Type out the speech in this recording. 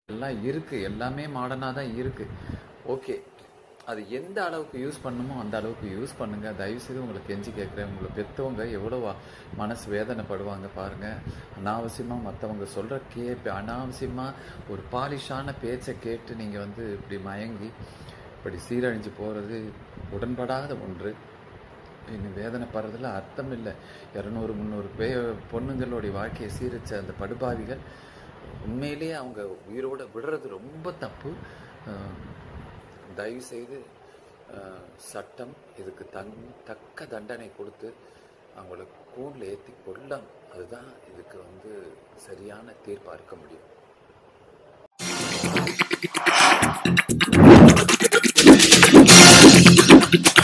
எல்லாம் இருக்குது எல்லாமே மாடர்னாக தான் இருக்குது ஓகே அது எந்த அளவுக்கு யூஸ் பண்ணுமோ அந்த அளவுக்கு யூஸ் பண்ணுங்க தயவுசெய்து உங்களை கெஞ்சி கேட்குறேன் உங்களை பெற்றவங்க எவ்வளோ வா- மனசு வேதனைப்படுவாங்க பாருங்க அனாவசியமாக மற்றவங்க சொல்கிற கேப்பு அனாவசியமாக ஒரு பாலிஷான பேச்சை கேட்டு நீங்கள் வந்து இப்படி மயங்கி இப்படி சீரழிஞ்சு போகிறது உடன்படாத ஒன்று இன்னும் வேதனைப்படுறதுல அர்த்தம் இல்லை இரநூறு முந்நூறு பே பொண்ணுங்களுடைய வாழ்க்கையை சீரழிச்ச அந்த படுபாவிகள் உண்மையிலேயே அவங்க உயிரோட விடுறது ரொம்ப தப்பு அஹ், தயவு செய்து அஹ், சட்டம் இதுக்கு தன் தக்க தண்டனை கொடுத்து அவங்கள கூண்டில் ஏற்றி கொள்ளணும் அதுதான் இதுக்கு வந்து சரியான தீர்ப்பாக இருக்க முடியும்